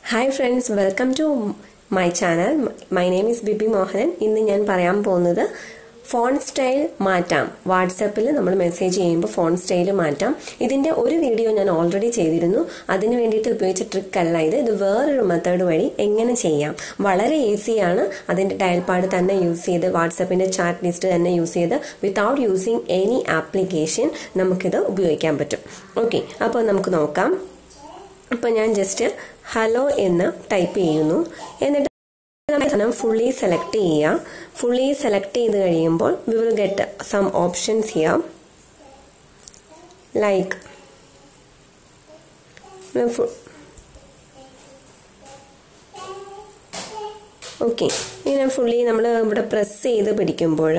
Hi friends welcome to my channel my name is Bibi Mohanan ഇന്ന് ഞാൻ പറയാൻ പോകുന്നത് ഫോൺ സ്റ്റൈൽ മാറ്റാം വാട്സാപ്പിൽ നമ്മൾ മെസ്സേജ് ചെയ്യുമ്പോൾ ഫോൺ സ്റ്റൈൽ മാറ്റാം ഇതിൻ്റെ ഒരു വീഡിയോ ഞാൻ ഓൾറെഡി ചെയ്തിരുന്നു അതിന് വേണ്ടിയിട്ട് ഉപയോഗിച്ച ട്രിക്ക് അല്ല ഇത് ഇത് വേറൊരു മെത്തേഡ് വഴി എങ്ങനെ ചെയ്യാം വളരെ ഈസിയാണ് അതിൻ്റെ ഡയൽ പാഡ് തന്നെ യൂസ് ചെയ്ത് വാട്സാപ്പിൻ്റെ ചാറ്റ് ലിസ്റ്റ് തന്നെ യൂസ് ചെയ്ത് വിത്തൗട്ട് യൂസിങ് എനി ആപ്ലിക്കേഷൻ നമുക്കിത് ഉപയോഗിക്കാൻ പറ്റും ഓക്കെ അപ്പോൾ നമുക്ക് നോക്കാം അപ്പോൾ ഞാൻ ജസ്റ്റ് ഹലോ എന്ന് ടൈപ്പ് ചെയ്യുന്നു എന്നിട്ട് സാധനം ഫുള്ളി സെലക്ട് ചെയ്യുക ഫുള്ളി സെലക്ട് ചെയ്ത് കഴിയുമ്പോൾ we will get some options here like okay ഇങ്ങനെ ഫുള്ളി നമ്മൾ ഇവിടെ പ്രസ് ചെയ്ത് പിടിക്കുമ്പോൾ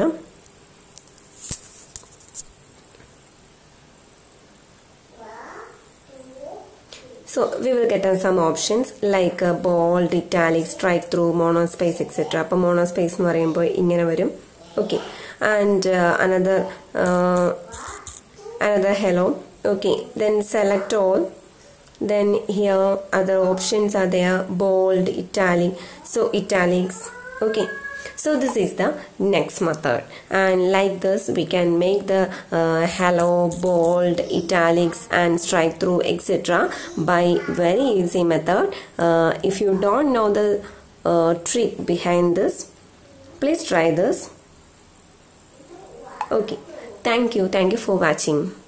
So we will get some options like uh, bold, italic, strike through, monospace, etc. അപ്പോൾ monospace എന്ന് പറയുമ്പോൾ ഇങ്ങനെ വരും okay and another another hello okay then select all then here other options are there bold italic so italics okay so this is the next method and like this we can make the uh, hello bold italics and strike through etc by very easy method uh, if you don't know the uh, trick behind this please try this okay thank you thank you for watching